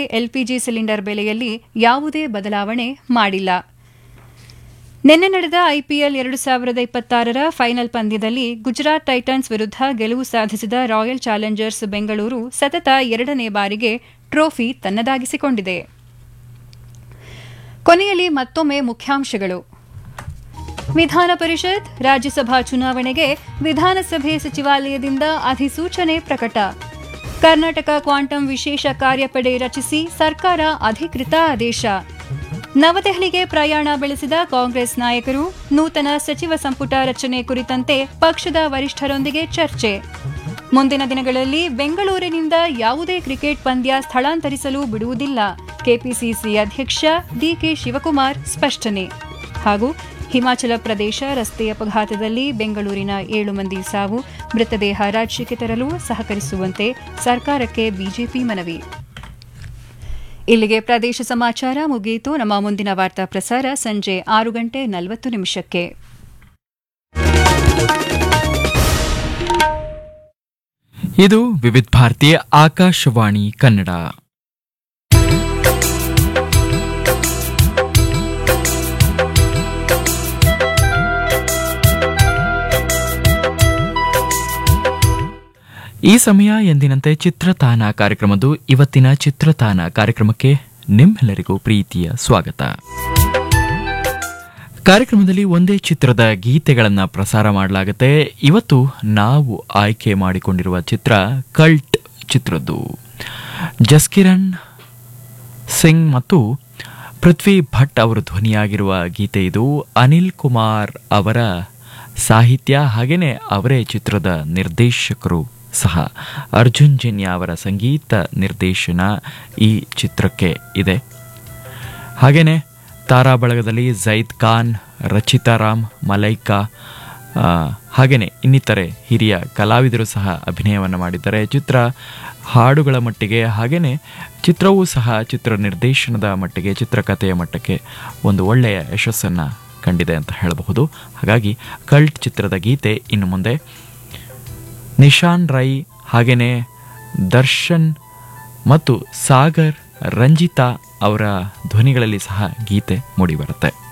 LPG cylinder ಬೆಲೆಯಲ್ಲಿ ಯಾವುದೇ ಬದಲಾವಣೆ ಮಾಡಿಲ್ಲ ನಿನ್ನೆ ನಡೆದ ಐಪಿಎಲ್ ಎರಡು ಸಾವಿರದ ಇಪ್ಪತ್ತಾರರ ಫೈನಲ್ ಪಂದ್ಯದಲ್ಲಿ ಗುಜರಾತ್ ಟೈಟನ್ಸ್ ವಿರುದ್ಧ ಗೆಲುವು ಸಾಧಿಸಿದ ರಾಯಲ್ ಚಾಲೆಂಜರ್ಸ್ ಬೆಂಗಳೂರು ಸತತ ಎರಡನೇ ಬಾರಿಗೆ ಟ್ರೋಫಿ ತನ್ನದಾಗಿಸಿಕೊಂಡಿದೆ ಕೊನೆಯಲ್ಲಿ ಮತ್ತೊಮ್ಮೆ ಮುಖ್ಯಾಂಶಗಳು ವಿಧಾನ ಪರಿಷತ್ ರಾಜ್ಯಸಭಾ ಚುನಾವಣೆಗೆ ವಿಧಾನಸಭೆ ಸಚಿವಾಲಯದಿಂದ ಅಧಿಸೂಚನೆ ಪ್ರಕಟ ಕರ್ನಾಟಕ ಕ್ವಾಂಟಮ್ ವಿಶೇಷ ಕಾರ್ಯಪಡೆ ರಚಿಸಿ ಸರ್ಕಾರ ಅಧಿಕೃತ ಆದೇಶ ನವದೆಹಲಿಗೆ ಪ್ರಯಾಣ ಬೆಳೆಸಿದ ಕಾಂಗ್ರೆಸ್ ನಾಯಕರು ನೂತನ ಸಚಿವ ಸಂಪುಟ ರಚನೆ ಕುರಿತಂತೆ ಪಕ್ಷದ ವರಿಷ್ಠರೊಂದಿಗೆ ಚರ್ಚೆ ಮುಂದಿನ ದಿನಗಳಲ್ಲಿ ಬೆಂಗಳೂರಿನಿಂದ ಯಾವುದೇ ಕ್ರಿಕೆಟ್ ಪಂದ್ಯ ಸ್ಥಳಾಂತರಿಸಲು ಬಿಡುವುದಿಲ್ಲ ಕೆಪಿಸಿಸಿ ಅಧ್ಯಕ್ಷ ಡಿಕೆ ಶಿವಕುಮಾರ್ ಸ್ಪಷ್ಟನೆ ಹಾಗೂ ಹಿಮಾಚಲ ಪ್ರದೇಶ ರಸ್ತೆ ಅಪಘಾತದಲ್ಲಿ ಬೆಂಗಳೂರಿನ ಏಳು ಮಂದಿ ಸಾವು ಮೃತದೇಹ ರಾಜ್ಯಕ್ಕೆ ತರಲು ಸಹಕರಿಸುವಂತೆ ಸರ್ಕಾರಕ್ಕೆ ಬಿಜೆಪಿ ಮನವಿ ಇಲ್ಲಿಗೆ ಪ್ರದೇಶ ಸಮಾಚಾರ ಮುಗಿಯಿತು ನಮ್ಮ ಮುಂದಿನ ವಾರ್ತಾ ಪ್ರಸಾರ ಸಂಜೆ ಆರು ಗಂಟೆ ನಲವತ್ತು ನಿಮಿಷಕ್ಕೆ ಇದು ವಿವಿಧ ಭಾರತಿ ಆಕಾಶವಾಣಿ ಕನ್ನಡ ಈ ಸಮಯ ಎಂದಿನಂತೆ ಚಿತ್ರತಾನ ಕಾರ್ಯಕ್ರಮದ್ದು ಇವತ್ತಿನ ಚಿತ್ರತಾನ ಕಾರ್ಯಕ್ರಮಕ್ಕೆ ನಿಮ್ಮೆಲ್ಲರಿಗೂ ಪ್ರೀತಿಯ ಸ್ವಾಗತ ಕಾರ್ಯಕ್ರಮದಲ್ಲಿ ಒಂದೇ ಚಿತ್ರದ ಗೀತೆಗಳನ್ನ ಪ್ರಸಾರ ಮಾಡಲಾಗುತ್ತೆ ಇವತ್ತು ನಾವು ಆಯ್ಕೆ ಮಾಡಿಕೊಂಡಿರುವ ಚಿತ್ರ ಕಲ್ಟ್ ಚಿತ್ರದ್ದು ಜಸ್ಕಿರಣ್ ಸಿಂಗ್ ಮತ್ತು ಪೃಥ್ವಿ ಭಟ್ ಅವರು ಧ್ವನಿಯಾಗಿರುವ ಗೀತೆ ಇದು ಅನಿಲ್ ಕುಮಾರ್ ಅವರ ಸಾಹಿತ್ಯ ಹಾಗೆಯೇ ಅವರೇ ಚಿತ್ರದ ನಿರ್ದೇಶಕರು ಸಹ ಅರ್ಜುನ್ ಜನ್ಯ ಅವರ ಸಂಗೀತ ನಿರ್ದೇಶನ ಈ ಚಿತ್ರಕ್ಕೆ ಇದೆ ಹಾಗೆಯೇ ತಾರಾ ಬಳಗದಲ್ಲಿ ಜೈದ್ ಖಾನ್ ರಚಿತಾ ರಾಮ್ ಮಲೈಕಾ ಆ, ಹಾಗೆಯೇ ಇನ್ನಿತರೆ ಹಿರಿಯ ಕಲಾವಿದರು ಸಹ ಅಭಿನಯವನ್ನು ಮಾಡಿದ್ದಾರೆ ಚಿತ್ರ ಹಾಡುಗಳ ಮಟ್ಟಿಗೆ ಹಾಗೆಯೇ ಚಿತ್ರವೂ ಸಹ ಚಿತ್ರ ನಿರ್ದೇಶನದ ಮಟ್ಟಿಗೆ ಚಿತ್ರಕಥೆಯ ಮಟ್ಟಕ್ಕೆ ಒಂದು ಒಳ್ಳೆಯ ಯಶಸ್ಸನ್ನು ಕಂಡಿದೆ ಅಂತ ಹೇಳಬಹುದು ಹಾಗಾಗಿ ಕಲ್ಟ್ ಚಿತ್ರದ ಗೀತೆ ಇನ್ನು ಮುಂದೆ ನಿಶಾನ್ ರೈ ಹಾಗೆಯೇ ದರ್ಶನ್ ಮತ್ತು ಸಾಗರ್ ರಂಜಿತಾ ಅವರ ಧ್ವನಿಗಳಲ್ಲಿ ಸಹ ಗೀತೆ ಮೂಡಿಬರುತ್ತೆ